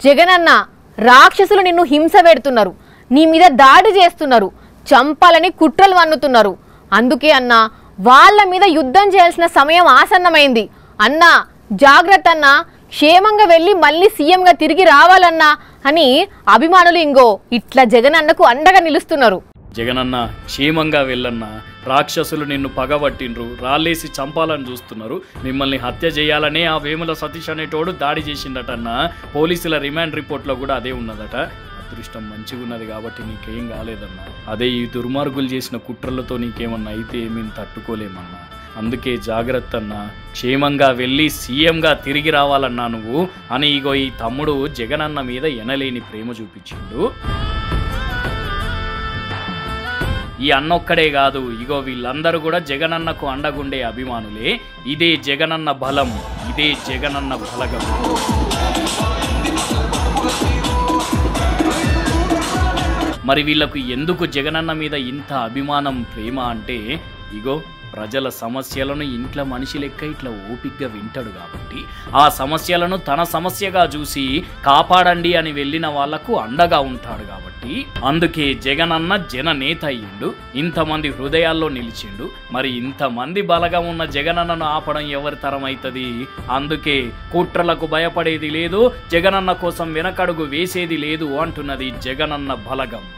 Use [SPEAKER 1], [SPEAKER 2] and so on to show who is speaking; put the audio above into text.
[SPEAKER 1] జగనన్న రాక్షసులు నిన్ను హింస పెడుతున్నారు నీ మీద దాడి చేస్తున్నారు చంపాలని కుట్రలు వన్నుతున్నారు అందుకే అన్న వాళ్ళ మీద యుద్ధం చేయాల్సిన సమయం ఆసన్నమైంది అన్నా జాగ్రత్త అన్నా క్షేమంగా వెళ్ళి మళ్ళీ సీఎంగా తిరిగి రావాలన్నా అని అభిమానులు ఇంగో ఇట్లా జగనన్నకు అండగా నిలుస్తున్నారు
[SPEAKER 2] జగనన్న క్షేమంగా వెళ్ళన్నా రాక్షసులు నిన్ను పగబట్టిండ్రు రాళ్ళేసి చంపాలని చూస్తున్నారు మిమ్మల్ని హత్య చేయాలనే ఆ వేముల సతీష్ అనేటోడు దాడి చేసిండటన్న పోలీసుల రిమాండ్ రిపోర్ట్లో కూడా అదే ఉన్నదట అదృష్టం మంచిగా ఉన్నది కాబట్టి నీకేం కాలేదన్నా అదే ఈ దుర్మార్గులు చేసిన కుట్రలతో నీకేమన్నా అయితే మేము తట్టుకోలేమన్నా అందుకే జాగ్రత్త అన్నా క్షేమంగా వెళ్ళి సీఎంగా తిరిగి రావాలన్నా నువ్వు అని ఇగో ఈ తమ్ముడు జగనన్న మీద ఎనలేని ప్రేమ చూపించిండు ఈ అన్నొక్కడే కాదు ఇగో వీళ్ళందరూ కూడా జగనన్నకు అండగుండే అభిమానులే ఇదే జగనన్న బలం ఇదే జగనన్న బలగం మరి వీళ్ళకు ఎందుకు జగనన్న మీద ఇంత అభిమానం ప్రేమ అంటే ఇగో ప్రజల సమస్యలను ఇంట్లో మనిషి లెక్క ఇట్లా ఓపిగ్గా వింటాడు కాబట్టి ఆ సమస్యలను తన సమస్యగా చూసి కాపాడండి అని వెళ్ళిన వాళ్లకు అండగా ఉంటాడు కాబట్టి అందుకే జగనన్న జననేత అయ్యిండు ఇంతమంది హృదయాల్లో నిలిచిండు మరి ఇంతమంది బలగం ఉన్న జగనన్నను ఆపడం ఎవరి తరం అవుతుంది అందుకే కుట్రలకు భయపడేది లేదు జగనన్న కోసం వెనకడుగు వేసేది లేదు అంటున్నది జగనన్న బలగం